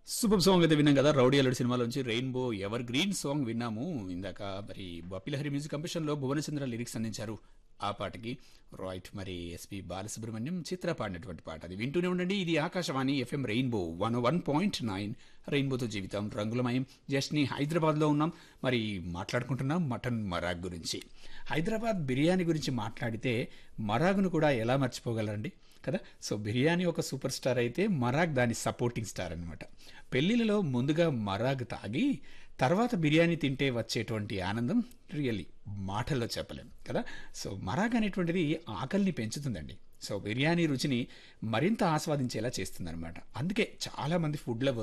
super song అయితే విన్నాం కదా రౌడీ అల్లుడు సినిమాలోంచి రెయిన్బో ఎవర్ గ్రీన్ సాంగ్ విన్నాము ఇందాక మరి బప్పిలహరి మ్యూజిక్ కంపెషన్ లో భువనచంద్ర లిరిక్స్ అందించారు ఆ పాటకి రైట్ మరి ఎస్పి బాలసుబ్రహ్మణ్యం చిత్ర పాడినటువంటి పాట అది వింటూనే ఉండండి ఇది Akashvani FM rainbow one one point nine రెయిన్బోతో జీవితం రంగులమయం జస్ట్ని హైదరాబాద్లో ఉన్నాం మరి మాట్లాడుకుంటున్నాం మటన్ మరాగ్ గురించి హైదరాబాద్ బిర్యానీ గురించి మాట్లాడితే మరాగ్ను కూడా ఎలా మర్చిపోగలరండి కదా సో బిర్యానీ ఒక సూపర్ స్టార్ అయితే మరాగ్ దాని సపోర్టింగ్ స్టార్ అనమాట పెళ్ళిళ్ళలో ముందుగా మరాగ్ తాగి తర్వాత బిర్యానీ తింటే వచ్చేటువంటి ఆనందం రియల్లీ మాటల్లో చెప్పలేం కదా సో మరాగ్ అనేటువంటిది ఆకలిని పెంచుతుందండి సో బిర్యానీ రుచిని మరింత ఆస్వాదించేలా చేస్తుందన్నమాట అందుకే చాలామంది ఫుడ్ లవర్స్